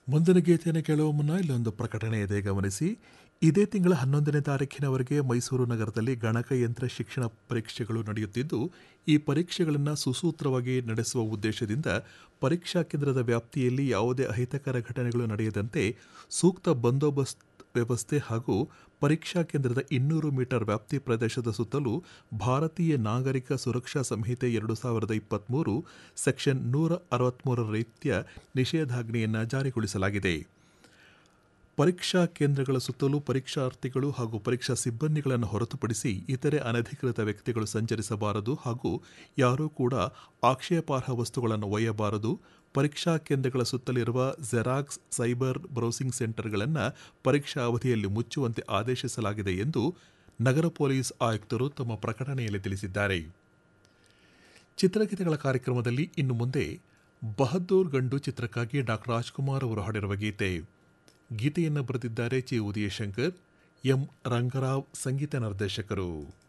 ಮುಂದಿನ ಗೀತೆಯನ್ನು ಕೇಳುವ ಮುನ್ನ ಇಲ್ಲೊಂದು ಪ್ರಕಟಣೆ ಇದೆ ಗಮನಿಸಿ ಇದೇ ತಿಂಗಳ ಹನ್ನೊಂದನೇ ತಾರೀಕಿನವರೆಗೆ ಮೈಸೂರು ನಗರದಲ್ಲಿ ಗಣಕಯಂತ್ರ ಶಿಕ್ಷಣ ಪರೀಕ್ಷೆಗಳು ನಡೆಯುತ್ತಿದ್ದು ಈ ಪರೀಕ್ಷೆಗಳನ್ನು ಸುಸೂತ್ರವಾಗಿ ನಡೆಸುವ ಉದ್ದೇಶದಿಂದ ಪರೀಕ್ಷಾ ಕೇಂದ್ರದ ವ್ಯಾಪ್ತಿಯಲ್ಲಿ ಯಾವುದೇ ಅಹಿತಕರ ಘಟನೆಗಳು ನಡೆಯದಂತೆ ಸೂಕ್ತ ಬಂದೋಬಸ್ತ್ ವ್ಯವಸ್ಥೆ ಹಾಗೂ ಪರೀಕ್ಷಾ ಕೇಂದ್ರದ ಇನ್ನೂರು ಮೀಟರ್ ವ್ಯಾಪ್ತಿ ಪ್ರದೇಶದ ಸುತ್ತಲೂ ಭಾರತೀಯ ನಾಗರಿಕ ಸುರಕ್ಷಾ ಸಂಹಿತೆ ಎರಡು ಸಾವಿರದ ಇಪ್ಪತ್ತ್ಮೂರು ಸೆಕ್ಷನ್ ನೂರ ಅರವತ್ತ್ಮೂರರ ರೀತಿಯ ನಿಷೇಧಾಜ್ಞೆಯನ್ನು ಜಾರಿಗೊಳಿಸಲಾಗಿದೆ ಪರೀಕ್ಷಾ ಕೇಂದ್ರಗಳ ಸುತ್ತಲೂ ಪರೀಕ್ಷಾರ್ಥಿಗಳು ಹಾಗೂ ಪರೀಕ್ಷಾ ಸಿಬ್ಬಂದಿಗಳನ್ನು ಹೊರತುಪಡಿಸಿ ಇತರೆ ಅನಧಿಕೃತ ವ್ಯಕ್ತಿಗಳು ಸಂಚರಿಸಬಾರದು ಹಾಗೂ ಯಾರೂ ಕೂಡ ಆಕ್ಷೇಪಾರ್ಹ ವಸ್ತುಗಳನ್ನು ಒಯ್ಯಬಾರದು ಪರೀಕ್ಷಾ ಕೇಂದ್ರಗಳ ಸುತ್ತಲಿರುವ ಜೆರಾಕ್ಸ್ ಸೈಬರ್ ಬ್ರೌಸಿಂಗ್ ಸೆಂಟರ್ಗಳನ್ನು ಪರೀಕ್ಷಾ ಅವಧಿಯಲ್ಲಿ ಮುಚ್ಚುವಂತೆ ಆದೇಶಿಸಲಾಗಿದೆ ಎಂದು ನಗರ ಪೊಲೀಸ್ ಆಯುಕ್ತರು ತಮ್ಮ ಪ್ರಕಟಣೆಯಲ್ಲಿ ತಿಳಿಸಿದ್ದಾರೆ ಚಿತ್ರಗೀತೆಗಳ ಕಾರ್ಯಕ್ರಮದಲ್ಲಿ ಇನ್ನು ಮುಂದೆ ಬಹದ್ದೂರ್ ಗಂಡು ಚಿತ್ರಕ್ಕಾಗಿ ಡಾಕ್ಟರ್ ರಾಜ್ಕುಮಾರ್ ಅವರು ಹಾಡಿರುವ ಗೀತೆ ಗೀತೆಯನ್ನು ಬರೆದಿದ್ದಾರೆ ಚಿ ಉದಯಶಂಕರ್ ಎಂ ರಂಗರಾವ್ ಸಂಗೀತ ನಿರ್ದೇಶಕರು